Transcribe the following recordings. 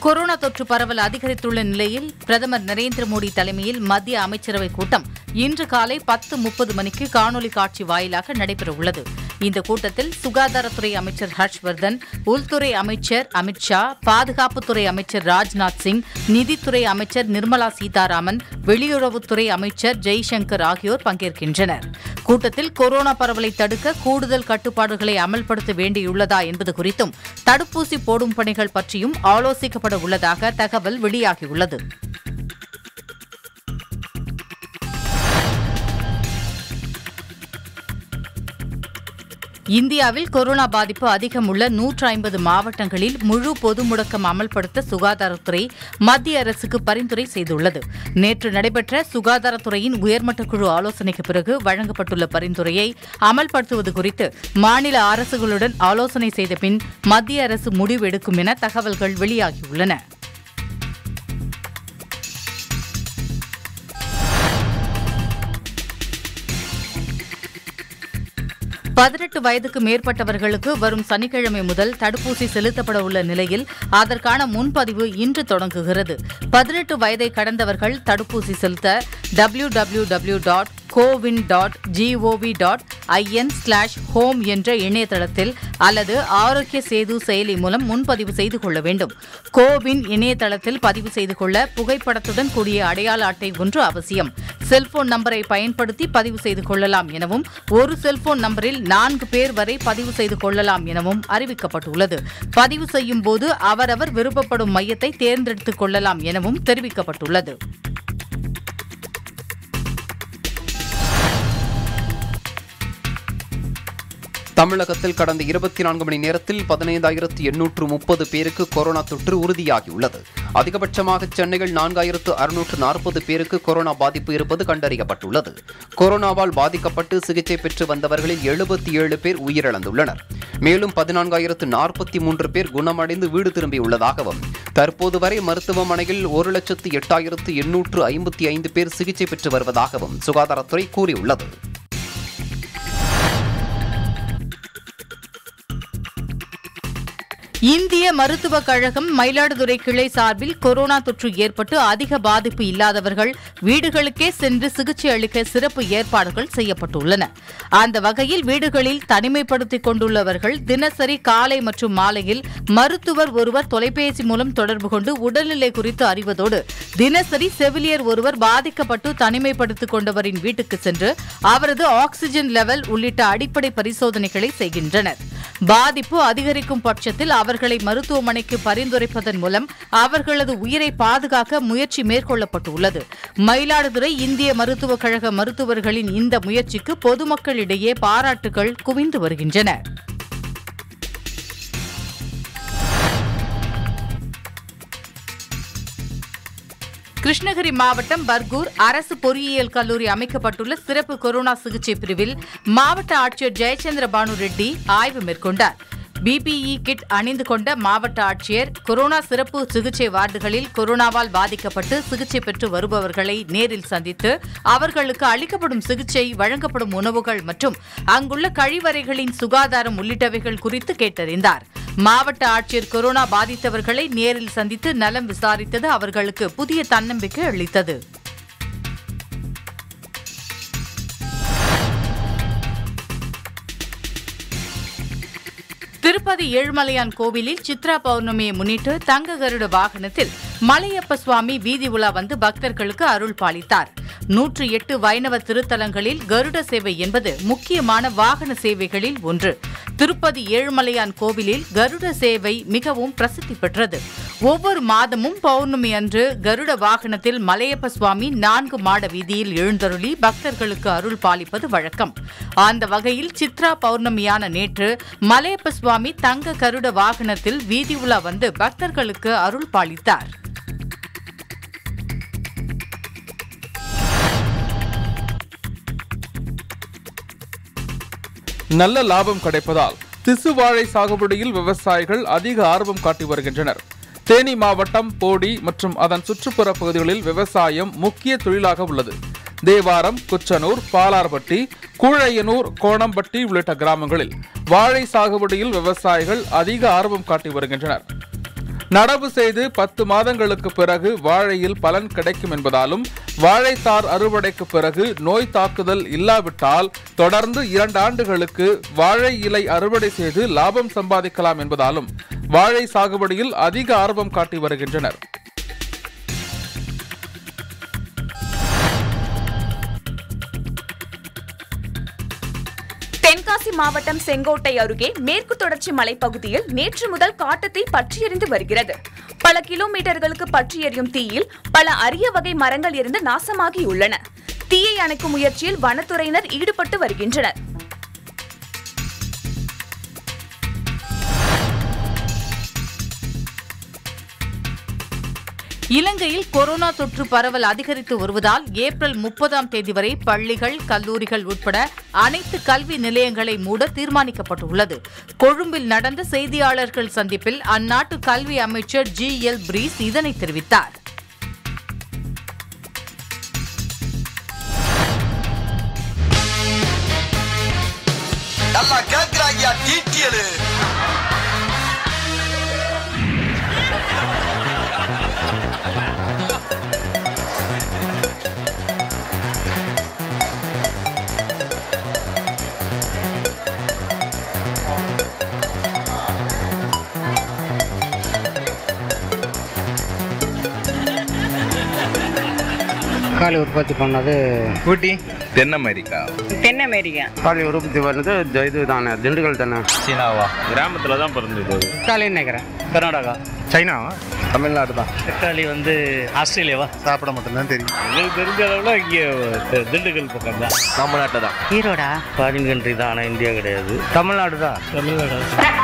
corona தொற்று பரவல் அதிகரித்துள்ள நிலையில் பிரதமர் நரேந்திர மோடி தலைமையில் மத்திய அமைச்சரவைக் கூட்டம் இன்று காலை பத்து முப்பது மணிக்கு காணொலி காட்சி வாயிலாக நடைபெறவுள்ளது இந்த கூட்டத்தில் சுகாதாரத்துறை அமைச்சர் ஹர்ஷ்வர்தன் உள்துறை அமைச்சர் அமித் ஷா பாதுகாப்புத்துறை அமைச்சர் ராஜ்நாத் சிங் நிதித்துறை அமைச்சர் நிர்மலா சீதாராமன் வெளியுறவுத்துறை அமைச்சர் ஜெய்சங்கர் ஆகியோர் பங்கேற்கின்றனர் கூட்டத்தில் கொரோனா பரவலை தடுக்க கூடுதல் கட்டுப்பாடுகளை அமல்படுத்த வேண்டியுள்ளதா என்பது குறித்தும் தடுப்பூசி போடும் பணிகள் பற்றியும் ஆலோசிக்கப்பட உள்ளதாக தகவல் வெளியாகியுள்ளது இந்தியாவில் கொரோனா பாதிப்பு அதிகம் உள்ள நூற்று ஐம்பது மாவட்டங்களில் முழு பொது முடக்கம் அமல்படுத்த சுகாதாரத்துறை மத்திய அரசுக்கு பரிந்துரை செய்துள்ளது நேற்று நடைபெற்ற சுகாதாரத்துறையின் உயர்மட்ட குழு ஆலோசனைக்கு பிறகு வழங்கப்பட்டுள்ள பரிந்துரையை அமல்படுத்துவது குறித்து மாநில அரசுகளுடன் ஆலோசனை செய்த பின் மத்திய அரசு முடிவு எடுக்கும் என தகவல்கள் வெளியாகியுள்ளன பதினெட்டு வயதுக்கு மேற்பட்டவர்களுக்கு வரும் சனிக்கிழமை முதல் தடுப்பூசி செலுத்தப்பட உள்ள நிலையில் அதற்கான முன்பதிவு இன்று தொடங்குகிறது பதினெட்டு வயதை கடந்தவர்கள் தடுப்பூசி செலுத்த W W W dot CoWIN dot G O V dot I N slash home என்ற இணையதளத்தில் அல்லது ஆரோக்கிய சேது செயலி மூலம் முன்பதிவு செய்து கொள்ள வேண்டும் கோவின் இணையதளத்தில் பதிவு செய்து கொள்ள புகைப்படத்துடன் கூடிய அடையாள அட்டை ஒன்று அவசியம் செல்போன் நம்பரை பயன்படுத்தி பதிவு செய்து கொள்ளலாம் எனவும் ஒரு செல்போன் நம்பரில் நான்கு பேர் வரை பதிவு செய்து கொள்ளலாம் எனவும் அறிவிக்கப்பட்டுள்ளது பதிவு செய்யும் போது அவரவர் விருப்பப்படும் மையத்தை தேர்ந்தெடுத்துக் கொள்ளலாம் எனவும் தெரிவிக்கப்பட்டுள்ளது தமிழகத்தில் கடந்த இருபத்தி நான்கு மணி நேரத்தில் பதினைந்தாயிரத்து எண்ணூற்று முப்பது பேருக்கு கொரோனா தொற்று உறுதியாகியுள்ளது அதிகபட்சமாக சென்னையில் நான்காயிரத்து அறுநூற்று நாற்பது பேருக்கு கொரோனா பாதிப்பு இருப்பது கண்டறியப்பட்டுள்ளது கொரோனாவால் பாதிக்கப்பட்டு சிகிச்சை பெற்று வந்தவர்களில் எழுபத்தி ஏழு பேர் உயிரிழந்துள்ளனர் மேலும் பதினான்காயிரத்து நாற்பத்தி மூன்று பேர் குணமடைந்து வீடு திரும்பியுள்ளதாகவும் தற்போது வரை மருத்துவமனையில் ஒரு லட்சத்து எட்டாயிரத்து எண்ணூற்று ஐம்பத்தி ஐந்து பேர் சிகிச்சை பெற்று வருவதாகவும் சுகாதாரத்துறை கூறியுள்ளது இந்திய மருத்துவக் கழகம் மயிலாடுதுறை கிளை சார்பில் கொரோனா தொற்று ஏற்பட்டு அதிக பாதிப்பு இல்லாதவர்கள் வீடுகளுக்கே சென்று சிகிச்சை அளிக்க சிறப்பு ஏற்பாடுகள் செய்யப்பட்டுள்ளன அந்த வகையில் வீடுகளில் தனிமைப்படுத்திக் கொண்டுள்ளவர்கள் தினசரி காலை மற்றும் மாலையில் மருத்துவர் ஒருவர் தொலைபேசி மூலம் தொடர்பு கொண்டு உடல்நிலை குறித்து அறிவதோடு தினசரி செவிலியர் ஒருவர் பாதிக்கப்பட்டு தனிமைப்படுத்திக் கொண்டவரின் வீட்டுக்கு சென்று அவரது ஆக்ஸிஜன் லெவல் உள்ளிட்ட அடிப்படை பரிசோதனைகளை செய்கின்றனர் பாதிப்பு அதிகரிக்கும் பட்சத்தில் அவர்களை மருத்துவமனைக்கு பரிந்துரைப்பதன் மூலம் அவர்களது உயிரை பாதுகாக்க முயற்சி மேற்கொள்ளப்பட்டுள்ளது மயிலாடுதுறை இந்திய மருத்துவக் கழக மருத்துவர்களின் இந்த முயற்சிக்கு பொதுமக்களிடையே பாராட்டுகள் குவிந்து வருகின்றன கிருஷ்ணகிரி மாவட்டம் பர்கூர் அரசு பொறியியல் கல்லூரி அமைக்கப்பட்டுள்ள சிறப்பு கொரோனா சிகிச்சை பிரிவில் மாவட்ட ஆட்சியர் ஜெயச்சந்திர பானு ரெட்டி ஆய்வு மேற்கொண்டார் பிபிஇ கிட் அணிந்து கொண்ட மாவட்ட ஆட்சியர் கொரோனா சிறப்பு சிகிச்சை வார்டுகளில் கொரோனாவால் பாதிக்கப்பட்டு சிகிச்சை பெற்று வருபவர்களை நேரில் சந்தித்து அவர்களுக்கு அளிக்கப்படும் சிகிச்சை வழங்கப்படும் உணவுகள் மற்றும் அங்குள்ள கழிவறைகளின் சுகாதாரம் உள்ளிட்டவைகள் குறித்து கேட்டறிந்தார் மாவட்ட ஆட்சியர் கொரோனா பாதித்தவர்களை நேரில் சந்தித்து நலம் விசாரித்தது அவர்களுக்கு புதிய தன்னம்பிக்கை அளித்தது திருப்பதி ஏழுமலையான் கோவிலில் சித்ரா பௌர்ணமியை முன்னிட்டு தங்க கருட வாகனத்தில் மலையப்ப சுவாமி வீதி உலா வந்து பக்தர்களுக்கு அருள் பாலித்தார் நூற்று எட்டு வைணவ திருத்தலங்களில் கருட சேவை என்பது முக்கியமான வாகன சேவைகளில் ஒன்று திருப்பதி ஏழுமலையான் கோவிலில் கருட சேவை மிகவும் பிரசித்தி பெற்றது ஒவ்வொரு மாதமும் பௌர்ணமி அன்று கருட வாகனத்தில் மலையப்ப சுவாமி நான்கு மாட வீதியில் எழுந்தருளி பக்தர்களுக்கு அருள் பாலிப்பது வழக்கம் அந்த வகையில் சித்ரா பௌர்ணமியான நேற்று மலையப்ப சுவாமி தங்க கருட வாகனத்தில் வீதி உலா வந்து பக்தர்களுக்கு அருள் பாலித்தார் நல்ல லாபம் கிடைப்பதால் திசு வாழை சாகுபடியில் விவசாயிகள் அதிக ஆர்வம் காட்டி வருகின்றனர் தேனி மாவட்டம் போடி மற்றும் அதன் சுற்றுப்புற பகுதிகளில் விவசாயம் முக்கிய தொழிலாக உள்ளது தேவாரம் குச்சனூர் பாலார்பட்டி கூழையனூர் கோணம்பட்டி உள்ளிட்ட கிராமங்களில் வாழை சாகுபடியில் விவசாயிகள் அதிக ஆர்வம் காட்டி வருகின்றனர் நடவு செய்து பத்து மாதங்களுக்கு பிறகு வாழையில் பலன் கிடைக்கும் என்பதாலும் வாழைத்தார் அறுவடைக்கு பிறகு நோய் தாக்குதல் இல்லாவிட்டால் தொடர்ந்து இரண்டு ஆண்டுகளுக்கு வாழை இலை அறுவடை செய்து லாபம் சம்பாதிக்கலாம் என்பதாலும் வாழை சாகுபடியில் அதிக ஆர்வம் காட்டி வருகின்றனர் தென்காசி மாவட்டம் செங்கோட்டை அருகே மேற்கு தொடர்ச்சி மலைப்பகுதியில் நேற்று முதல் காட்டுத்தீ பற்றியெரிந்து வருகிறது பல கிலோமீட்டர்களுக்கு பற்றி எரியும் தீயில் பல அரிய வகை மரங்கள் இருந்து நாசமாகியுள்ளன தீயை அணைக்கும் முயற்சியில் வனத்துறையினர் ஈடுபட்டு வருகின்றனர் இலங்கையில் கொரோனா தொற்று பரவல் அதிகரித்து வருவதால் ஏப்ரல் முப்பதாம் தேதி வரை பள்ளிகள் கல்லூரிகள் உட்பட அனைத்து கல்வி நிலையங்களை மூட தீர்மானிக்கப்பட்டுள்ளது கொழும்பில் நடந்த செய்தியாளர்கள் சந்திப்பில் அந்நாட்டு கல்வி அமைச்சர் ஜி எல் பிரீஸ் இதனை தெரிவித்தார் நல்லா கேக்குறாங்கயா டீட்டியலு தக்காளி உற்பத்தி பண்ணது ஊட்டி தென் அமெரிக்கா தென் அமெரிக்கா தக்காளி உற்பத்தி பண்ணது இது- இது தானே திண்டுக்கல் தானே சீனாவா கிராமத்தில் தான் பிறந்தது தக்காளி நினைக்கிறேன் கர்நாடகா சைனாவா தமிழ்நாடு தான் தக்காளி வந்து ஆஸ்திரேலியாவா சாப்பிட மட்டும்தான் தெரியும் எங்களுக்கு தெரிஞ்ச அளவில் இங்கே தி- திண்டுக்கல் பக்கம் தான் நம்ம நாட்டில் தான் ஈரோடா ஃபாரின் கண்ட்ரி தான் ஆனால் இந்தியா கிடையாது தமிழ்நாடு தான் தமிழ்நாடு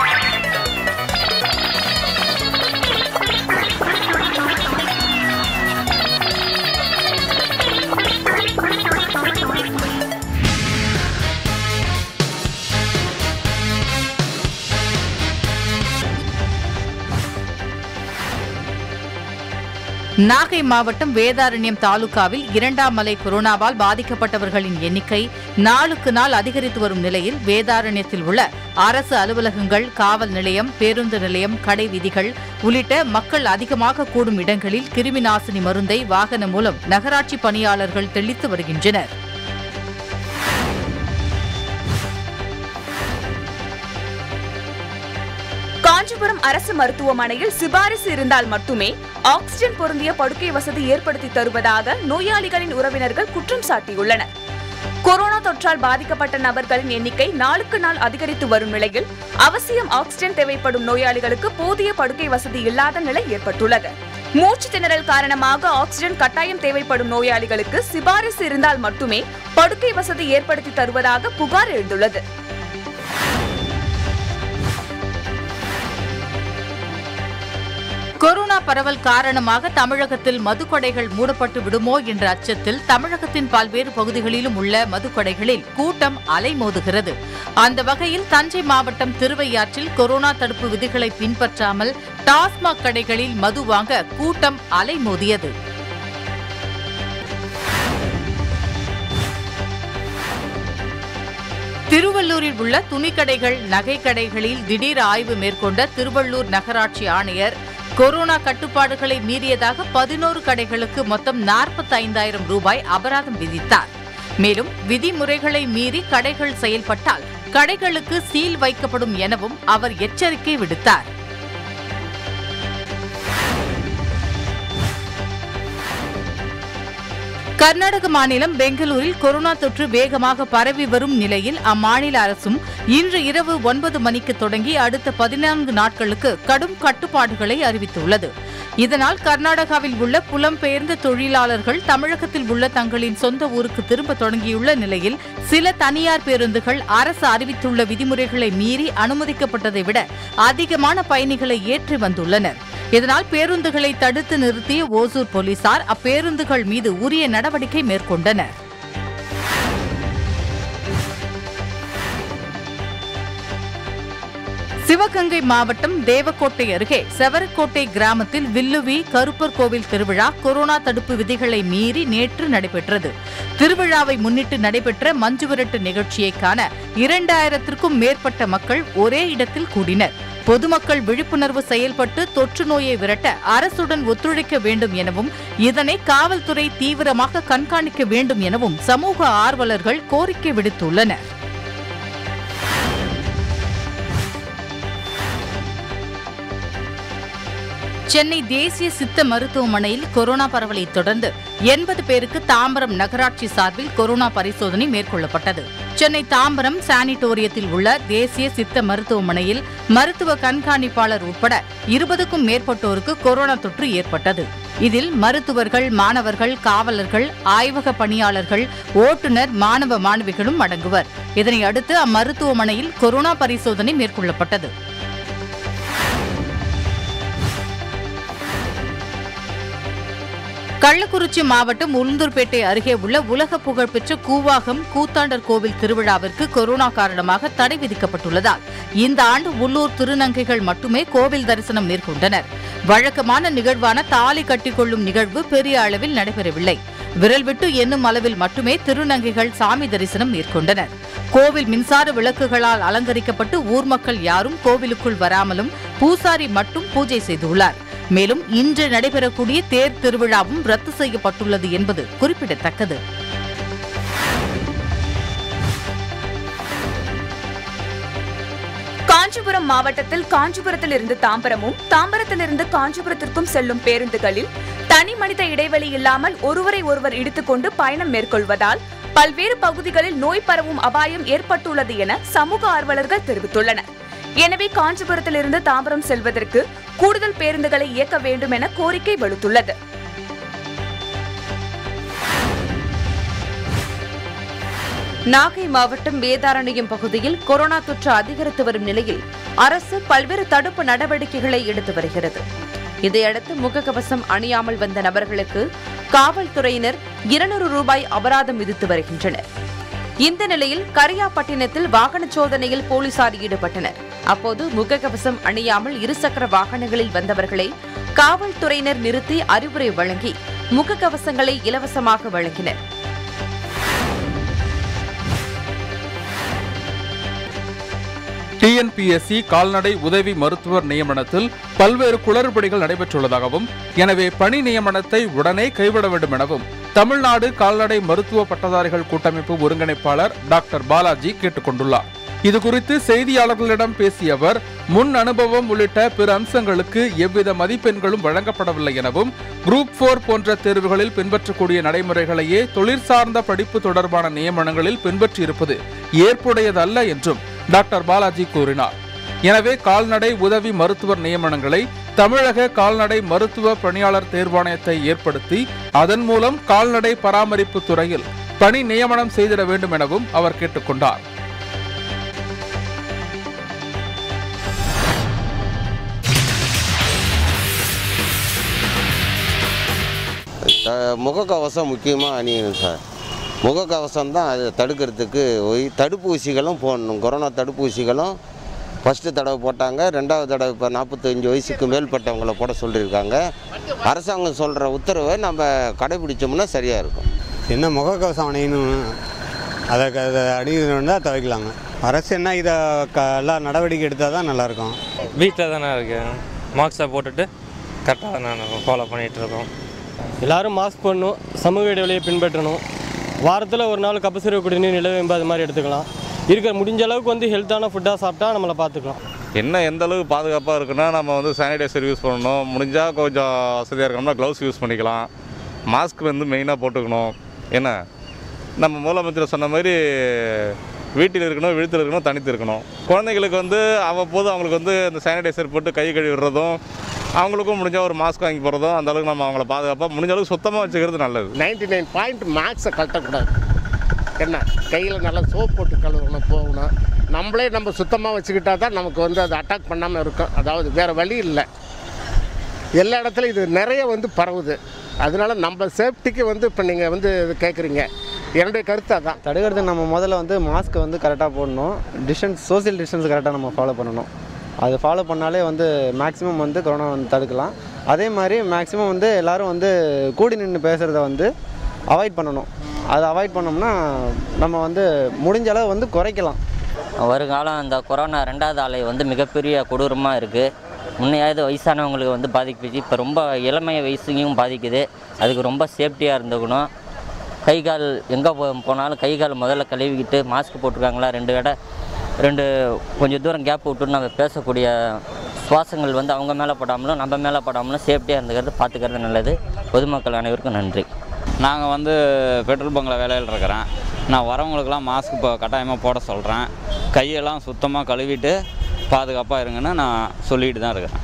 நாகை மாவட்டம் வேதாரண்யம் தாலுகாவில் இரண்டாம் அலை கொரோனாவால் பாதிக்கப்பட்டவர்களின் எண்ணிக்கை நாளுக்கு நாள் அதிகரித்து வரும் நிலையில் வேதாரண்யத்தில் உள்ள அரசு அலுவலகங்கள் காவல் நிலையம் பேருந்து நிலையம் கடை வீதிகள் உள்ளிட்ட மக்கள் அதிகமாக கூடும் இடங்களில் கிருமி நாசினி மருந்தை வாகனம் மூலம் நகராட்சி பணியாளர்கள் தெளித்து வருகின்றனர் காஞ்சிபுரம் அரசு மருத்துவமனையில் சிபாரிசு இருந்தால் மட்டுமே ஆக்ஸிஜன் பொருந்திய படுக்கை வசதி ஏற்படுத்தி தருவதாக நோயாளிகளின் உறவினர்கள் குற்றம் சாட்டியுள்ளனர் கொரோனா தொற்றால் பாதிக்கப்பட்ட நபர்களின் எண்ணிக்கை நாளுக்கு நாள் அதிகரித்து வரும் நிலையில் அவசியம் ஆக்ஸிஜன் தேவைப்படும் நோயாளிகளுக்கு போதிய படுக்கை வசதி இல்லாத நிலை ஏற்பட்டுள்ளது மூச்சு திணறல் காரணமாக ஆக்ஸிஜன் கட்டாயம் தேவைப்படும் நோயாளிகளுக்கு சிபாரிசு இருந்தால் மட்டுமே படுக்கை வசதி ஏற்படுத்தி தருவதாக புகார் எழுந்துள்ளது கொரோனா பரவல் காரணமாக தமிழகத்தில் மதுக்கடைகள் மூடப்பட்டு விடுமோ என்ற அச்சத்தில் தமிழகத்தின் பல்வேறு பகுதிகளிலும் உள்ள மதுக்கடைகளில் கூட்டம் அலைமோதுகிறது அந்த வகையில் தஞ்சை மாவட்டம் திருவையாற்றில் கொரோனா தடுப்பு விதிகளை பின்பற்றாமல் டாஸ்மாக் கடைகளில் மது வாங்க கூட்டம் அலைமோதியது திருவள்ளூரில் உள்ள துணிக்கடைகள் நகைக்கடைகளில் திடீர் ஆய்வு மேற்கொண்ட திருவள்ளூர் நகராட்சி ஆணையர் கொரோனா கட்டுப்பாடுகளை மீறியதாக பதினோரு கடைகளுக்கு மொத்தம் நாற்பத்தைந்தாயிரம் ரூபாய் அபராதம் விதித்தார் மேலும் விதிமுறைகளை மீறி கடைகள் செயல்பட்டால் கடைகளுக்கு சீல் வைக்கப்படும் எனவும் அவர் எச்சரிக்கை விடுத்தார் கர்நாடக மாநிலம் பெங்களூரில் கொரோனா தொற்று வேகமாக பரவி வரும் நிலையில் அம்மாநில அரசும் இன்று இரவு ஒன்பது மணிக்கு தொடங்கி அடுத்த பதினான்கு நாட்களுக்கு கடும் கட்டுப்பாடுகளை அறிவித்துள்ளது இதனால் கர்நாடகாவில் உள்ள புலம்பெயர்ந்த தொழிலாளர்கள் தமிழகத்தில் உள்ள தங்களின் சொந்த ஊருக்கு திரும்ப தொடங்கியுள்ள நிலையில் சில தனியார் பேருந்துகள் அரசு அறிவித்துள்ள விதிமுறைகளை மீறி அனுமதிக்கப்பட்டதை விட அதிகமான பயணிகளை ஏற்றி வந்துள்ளனர் இதனால் பேருந்துகளை தடுத்து நிறுத்திய ஓசூர் போலீசார் அப்பேருந்துகள் மீது உரிய நடவடிக்கை மேற்கொண்டனர் சிவகங்கை மாவட்டம் தேவக்கோட்டை அருகே செவரக்கோட்டை கிராமத்தில் வில்லுவி கருப்பர் கோவில் திருவிழா கொரோனா தடுப்பு விதிகளை மீறி நேற்று நடைபெற்றது திருவிழாவை முன்னிட்டு நடைபெற்ற மஞ்சுவிரட்டு நிகழ்ச்சியை காண இரண்டாயிரத்திற்கும் மேற்பட்ட மக்கள் ஒரே இடத்தில் கூடினர் பொதுமக்கள் விழிப்புணர்வு செயல்பட்டு தொற்று நோயை விரட்ட அரசுடன் ஒத்துழைக்க வேண்டும் எனவும் இதனை காவல்துறை தீவிரமாக கண்காணிக்க வேண்டும் எனவும் சமூக ஆர்வலர்கள் கோரிக்கை விடுத்துள்ளனர் சென்னை தேசிய சித்த மருத்துவமனையில் கொரோனா பரவலை தொடர்ந்து எண்பது பேருக்கு தாம்பரம் நகராட்சி சார்பில் கொரோனா பரிசோதனை மேற்கொள்ளப்பட்டது சென்னை தாம்பரம் சானிட்டோரியத்தில் உள்ள தேசிய சித்த மருத்துவமனையில் மருத்துவ கண்காணிப்பாளர் உட்பட இருபதுக்கும் மேற்பட்டோருக்கு கொரோனா தொற்று ஏற்பட்டது இதில் மருத்துவர்கள் மாணவர்கள் காவலர்கள் ஆய்வக பணியாளர்கள் ஓட்டுநர் மாணவ மாணவிகளும் அடங்குவர் இதனை அடுத்து அம்மருத்துவமனையில் கொரோனா பரிசோதனை மேற்கொள்ளப்பட்டது கள்ளக்குறிச்சி மாவட்டம் உளுந்தூர்பேட்டை அருகே உள்ள உலக புகழ்பெற்ற கூவாகம் கூத்தாண்டர் கோவில் திருவிழாவிற்கு கொரோனா காரணமாக தடை விதிக்கப்பட்டுள்ளதால் இந்த ஆண்டு உள்ளூர் திருநங்கைகள் மட்டுமே கோவில் தரிசனம் மேற்கொண்டனர் வழக்கமான நிகழ்வான தாலி கட்டிக்கொள்ளும் நிகழ்வு பெரிய அளவில் நடைபெறவில்லை விரல் விட்டு எண்ணும் அளவில் மட்டுமே திருநங்கைகள் சாமி தரிசனம் மேற்கொண்டனர் கோவில் மின்சார விளக்குகளால் அலங்கரிக்கப்பட்டு ஊர் மக்கள் யாரும் கோவிலுக்குள் வராமலும் பூசாரி மட்டும் பூஜை செய்துள்ளார் மேலும் இன்று நடைபெறக்கூடிய தேர் திருவிழாவும் ரத்து செய்யப்பட்டுள்ளது என்பது குறிப்பிடத்தக்கது காஞ்சிபுரம் மாவட்டத்தில் காஞ்சிபுரத்தில் இருந்து தாம்பரமும் தாம்பரத்திலிருந்து காஞ்சிபுரத்திற்கும் செல்லும் பேருந்துகளில் தனி மனித இடைவெளி இல்லாமல் ஒருவரை ஒருவர் இடித்துக்கொண்டு பயணம் மேற்கொள்வதால் பல்வேறு பகுதிகளில் நோய் பரவும் அபாயம் ஏற்பட்டுள்ளது என சமூக ஆர்வலர்கள் தெரிவித்துள்ளனர் எனவே காஞ்சிபுரத்திலிருந்து தாம்பரம் செல்வதற்கு கூடுதல் பேருந்துகளை இயக்க வேண்டும் என கோரிக்கை வலுத்துள்ளது நாகை மாவட்டம் வேதாரண்யம் பகுதியில் கொரோனா தொற்று அதிகரித்து வரும் நிலையில் அரசு பல்வேறு தடுப்பு நடவடிக்கைகளை எடுத்து வருகிறது இதையடுத்து முகக்கவசம் அணியாமல் வந்த நபர்களுக்கு காவல்துறையினர் இருநூறு ரூபாய் அபராதம் விதித்து வருகின்றனர் இந்த நிலையில் கரியாப்பட்டினத்தில் வாகன சோதனையில் போலீசார் ஈடுபட்டனர் அப்போது முகக்கவசம் அணியாமல் இருசக்கர வாகனங்களில் வந்தவர்களை காவல்துறையினர் நிறுத்தி அறிவுரை வழங்கி முகக்கவசங்களை இலவசமாக வழங்கினர் டிஎன்பிஎஸ்சி கால்நடை உதவி மருத்துவர் நியமனத்தில் பல்வேறு குளறுபடிகள் நடைபெற்றுள்ளதாகவும் எனவே பணி நியமனத்தை உடனே கைவிட வேண்டும் எனவும் தமிழ்நாடு கால்நடை மருத்துவ பட்டதாரிகள் கூட்டமைப்பு ஒருங்கிணைப்பாளர் டாக்டர் பாலாஜி கேட்டுக் கொண்டுள்ளார் இதுகுறித்து செய்தியாளர்களிடம் பேசிய அவர் முன் அனுபவம் உள்ளிட்ட பிற அம்சங்களுக்கு எவ்வித மதிப்பெண்களும் வழங்கப்படவில்லை எனவும் குரூப் போர் போன்ற தேர்வுகளில் பின்பற்றக்கூடிய நடைமுறைகளையே தொழிற்சார்ந்த படிப்பு தொடர்பான நியமனங்களில் பின்பற்றியிருப்பது ஏற்புடையதல்ல என்றும் டாக்டர் பாலாஜி கூறினார் எனவே கால்நடை உதவி மருத்துவர் நியமனங்களை தமிழக கால்நடை மருத்துவ பணியாளர் தேர்வாணையத்தை ஏற்படுத்தி அதன் மூலம் கால்நடை பராமரிப்பு துறையில் பணி நியமனம் செய்திட வேண்டும் எனவும் அவர் கேட்டுக்கொண்டார் த- முகக்கவசம் முக்கியமாக அணியணும் சார் முகக்கவசம் தான் அது தடுக்கிறதுக்கு ஒய் தடுப்பூசிகளும் போடணும் கொரோனா தடுப்பூசிகளும் ஃபஸ்ட்டு தடவை போட்டாங்க ரெண்டாவது தடவை இப்போ நாற்பத்தஞ்சு வயசுக்கு மேற்பட்டவங்களை போட சொல்லியிருக்காங்க அரசாங்கம் சொல்கிற உத்தரவை நம்ம கடைபிடிச்சோம்னா சரியாக இருக்கும் என்ன முகக்கவசம் அணியணும் அதை க- அதை அணியணுன்னா துவைக்கலாங்க அரசு என்ன இதை க எல்லா நடவடிக்கை எடுத்தால் தான் நல்லாயிருக்கும் வீட்டில் தானே இருக்கேன் மாஸ்க்கை போட்டுட்டு கரெக்டாக நான் ஃபாலோ பண்ணிகிட்டு இருக்கோம் எல்லாரும் மாஸ்க் போடணும் சமூக இடைவெளியை பின்பற்றணும் வாரத்தில் ஒரு நாள் கபசுர குடிநீர் நிலவேம்பு அது மாதிரி எடுத்துக்கலாம் இருக்கிற முடிஞ்ச அளவுக்கு வந்து ஹெல்த்தான ஃபுட்டாக சாப்பிட்டா நம்மளை பார்த்துக்கலாம் என்ன எந்த அளவுக்கு பாதுகாப்பாக இருக்குன்னா நம்ம வந்து சானிடைசர் யூஸ் பண்ணணும் முடிஞ்சால் கொஞ்சம் வசதியாக இருக்கணும்னா க்ளவுஸ் யூஸ் பண்ணிக்கலாம் மாஸ்க் வந்து மெயினாக போட்டுக்கணும் என்ன நம்ம முதலமைச்சர் சொன்ன மாதிரி வீட்டில் இருக்கணும் விழுத்தில் இருக்கணும் தனித்து இருக்கணும் குழந்தைங்களுக்கு வந்து அவ்வப்போது அவங்களுக்கு வந்து இந்த சானிடைசர் போட்டு கை கழுவி விடுறதும் அவங்களுக்கும் முடிஞ்சால் ஒரு மாஸ்க் வாங்கி போடுறதும் அந்த அளவுக்கு நம்ம அவங்கள பாதுகாப்பாக முடிஞ்ச அளவுக்கு சுத்தமாக வச்சுக்கிறது நல்லது நைன்டி நைன் பாயிண்ட் மேக்ஸை கட்டக்கூடாது என்ன கையில் நல்லா சோப் போட்டு கழுவணும் போகணும் நம்மளே நம்ம சுத்தமாக வச்சுக்கிட்டா தான் நமக்கு வந்து அது அட்டாக் பண்ணாமல் இருக்கும் அதாவது வேறு வழி இல்லை எல்லா இடத்துலையும் இது நிறைய வந்து பரவுது அதனால நம்ம சேஃப்டிக்கு வந்து இப்போ நீங்கள் வந்து இது கேட்குறீங்க என்னுடைய கருத்து அதான் தடுக்கிறதுக்கு நம்ம முதல்ல வந்து மாஸ்க்கை வந்து கரெக்டாக போடணும் டிஸ்டன்ஸ் சோஷியல் டிஸ்டன்ஸ் கரெக்டாக நம்ம ஃபாலோ பண்ணணும் அது ஃபாலோ பண்ணாலே வந்து மேக்ஸிமம் வந்து கொரோனா வந்து தடுக்கலாம் அதே மாதிரி மேக்ஸிமம் வந்து எல்லாரும் வந்து கூடி நின்று பேசுகிறத வந்து அவாய்ட் பண்ணணும் அதை அவாய்ட் பண்ணோம்னா நம்ம வந்து முடிஞ்ச அளவு வந்து குறைக்கலாம் வருங்காலம் இந்த கொரோனா ரெண்டாவது அலை வந்து மிகப்பெரிய கொடூரமாக இருக்குது முன்னையாவது வயசானவங்களுக்கு வந்து பாதிக்குது இப்போ ரொம்ப இளமைய வயசுக்கும் பாதிக்குது அதுக்கு ரொம்ப சேஃப்டியாக இருந்துக்கணும் கை கால் எங்கே போ போனாலும் கை கால் முதல்ல கழுவிக்கிட்டு மாஸ்க் போட்டிருக்காங்களா ரெண்டு கடை ரெண்டு கொஞ்சம் தூரம் கேப் விட்டு நம்ம பேசக்கூடிய சுவாசங்கள் வந்து அவங்க மேலே படாமலும் நம்ம மேலே படாமலும் சேஃப்டியாக இருந்துக்கிறது பார்த்துக்கிறது நல்லது பொதுமக்கள் அனைவருக்கும் நன்றி நாங்கள் வந்து பெட்ரோல் பங்கில் வேலையில் இருக்கிறேன் நான் வரவங்களுக்கெல்லாம் மாஸ்க் இப்போ கட்டாயமாக போட சொல்கிறேன் கையெல்லாம் சுத்தமாக கழுவிட்டு பாதுகாப்பாக இருங்கன்னு நான் சொல்லிட்டு தான் இருக்கிறேன்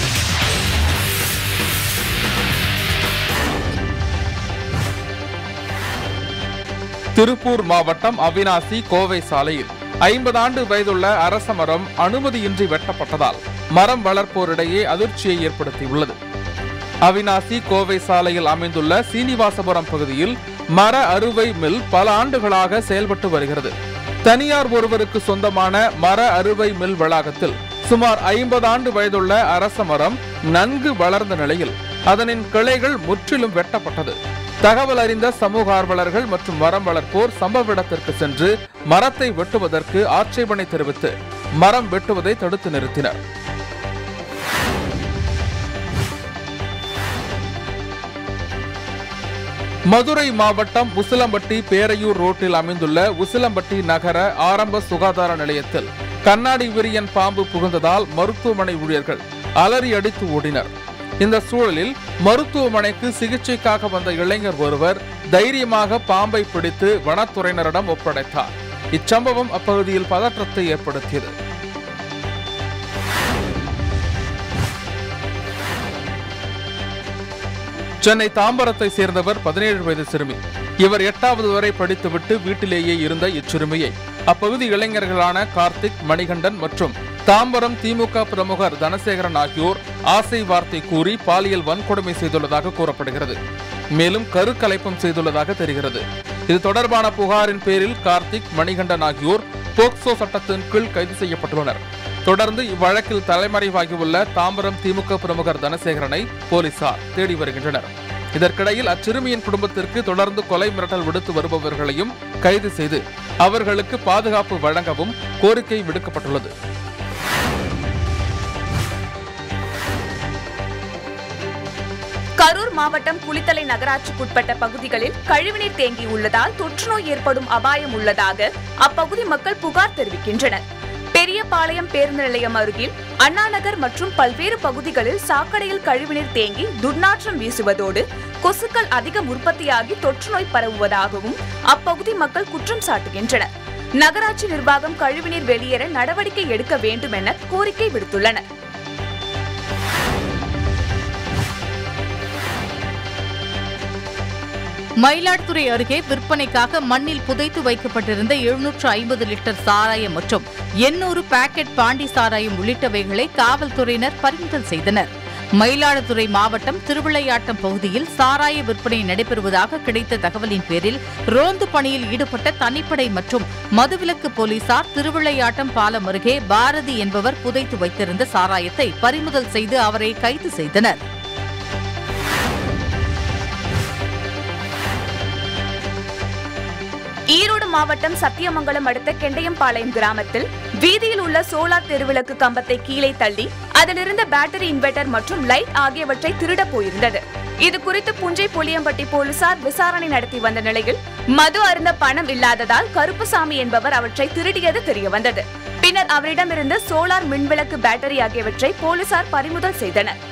திருப்பூர் மாவட்டம் அவினாசி கோவை சாலையில் ஐம்பது ஆண்டு வயதுள்ள அரச மரம் அனுமதியின்றி வெட்டப்பட்டதால் மரம் வளர்ப்போரிடையே அதிர்ச்சியை ஏற்படுத்தியுள்ளது அவினாசி கோவை சாலையில் அமைந்துள்ள சீனிவாசபுரம் பகுதியில் மர அறுவை மில் பல ஆண்டுகளாக செயல்பட்டு வருகிறது தனியார் ஒருவருக்கு சொந்தமான மர அறுவை மில் வளாகத்தில் சுமார் ஐம்பது ஆண்டு வயதுள்ள அரச மரம் நன்கு வளர்ந்த நிலையில் அதனின் கிளைகள் முற்றிலும் வெட்டப்பட்டது தகவல் அறிந்த சமூக ஆர்வலர்கள் மற்றும் மரம் வளர்ப்போர் சம்பவ இடத்திற்கு சென்று மரத்தை வெட்டுவதற்கு ஆட்சேபனை தெரிவித்து மரம் வெட்டுவதை தடுத்து நிறுத்தினர் மதுரை மாவட்டம் உசிலம்பட்டி பேரையூர் ரோட்டில் அமைந்துள்ள உசிலம்பட்டி நகர ஆரம்ப சுகாதார நிலையத்தில் கண்ணாடி விரியன் பாம்பு புகுந்ததால் மருத்துவமனை ஊழியர்கள் அலறி அடித்து ஓடினர் இந்த சூழலில் மருத்துவமனைக்கு சிகிச்சைக்காக வந்த இளைஞர் ஒருவர் தைரியமாக பாம்பை பிடித்து வனத்துறையினரிடம் ஒப்படைத்தார் இச்சம்பவம் அப்பகுதியில் பதற்றத்தை ஏற்படுத்தியது சென்னை தாம்பரத்தை சேர்ந்தவர் பதினேழு வயது சிறுமி இவர் எட்டாவது வரை படித்துவிட்டு வீட்டிலேயே இருந்த இச்சிறுமியை அப்பகுதி இளைஞர்களான கார்த்திக் மணிகண்டன் மற்றும் தாம்பரம் திமுக பிரமுகர் தனசேகரன் ஆகியோர் ஆசை வார்த்தை கூறி பாலியல் வன்கொடுமை செய்துள்ளதாக கூறப்படுகிறது மேலும் கருக்கலைப்பம் செய்துள்ளதாக தெரிகிறது இது தொடர்பான புகாரின் பேரில் கார்த்திக் மணிகண்டன் ஆகியோர் போக்சோ சட்டத்தின் கீழ் கைது செய்யப்பட்டுள்ளனர் தொடர்ந்து இவ்வழக்கில் தலைமறைவாகியுள்ள தாம்பரம் திமுக பிரமுகர் தனசேகரனை போலீசார் தேடி வருகின்றனர் இதற்கிடையில் அச்சிறுமியின் குடும்பத்திற்கு தொடர்ந்து கொலை மிரட்டல் விடுத்து வருபவர்களையும் கைது செய்து அவர்களுக்கு பாதுகாப்பு வழங்கவும் கோரிக்கை விடுக்கப்பட்டுள்ளது கரூர் மாவட்டம் குளித்தலை நகராட்சிக்குட்பட்ட பகுதிகளில் கழிவுநீர் தேங்கியுள்ளதால் தொற்றுநோய் ஏற்படும் அபாயம் உள்ளதாக அப்பகுதி மக்கள் புகார் தெரிவிக்கின்றனர் பெரியபாளையம் பேருந்து நிலையம் அருகில் அண்ணாநகர் மற்றும் பல்வேறு பகுதிகளில் சாக்கடையில் கழிவுநீர் தேங்கி துர்நாற்றம் வீசுவதோடு கொசுக்கள் அதிகம் உற்பத்தியாகி தொற்றுநோய் பரவுவதாகவும் அப்பகுதி மக்கள் குற்றம் சாட்டுகின்றனர் நகராட்சி நிர்வாகம் கழிவுநீர் வெளியேற நடவடிக்கை எடுக்க வேண்டும் என கோரிக்கை விடுத்துள்ளனர் மயிலாடுதுறை அருகே விற்பனைக்காக மண்ணில் புதைத்து வைக்கப்பட்டிருந்த எழுநூற்று ஐம்பது லிட்டர் சாராயம் மற்றும் எண்ணூறு பாக்கெட் பாண்டி சாராயம் உள்ளிட்டவைகளை காவல்துறையினர் பறிமுதல் செய்தனர் மயிலாடுதுறை மாவட்டம் திருவிளையாட்டம் பகுதியில் சாராய விற்பனை நடைபெறுவதாக கிடைத்த தகவலின் பேரில் ரோந்து பணியில் ஈடுபட்ட தனிப்படை மற்றும் மதுவிலக்கு போலீசார் திருவிளையாட்டம் பாலம் அருகே பாரதி என்பவர் புதைத்து வைத்திருந்த சாராயத்தை பறிமுதல் செய்து அவரை கைது செய்தனர் ஈரோடு மாவட்டம் சத்தியமங்கலம் அடுத்த கெண்டையம்பாளையம் கிராமத்தில் வீதியில் உள்ள சோலார் தெருவிளக்கு கம்பத்தை கீழே தள்ளி அதிலிருந்த பேட்டரி இன்வெர்டர் மற்றும் லைட் ஆகியவற்றை திருட போயிருந்தது இது குறித்து புஞ்சை புளியம்பட்டி போலீசார் விசாரணை நடத்தி வந்த நிலையில் மது அருந்த பணம் இல்லாததால் கருப்புசாமி என்பவர் அவற்றை திருடியது தெரியவந்தது பின்னர் அவரிடமிருந்து சோலார் மின்விளக்கு பேட்டரி ஆகியவற்றை போலீசார் பறிமுதல் செய்தனர்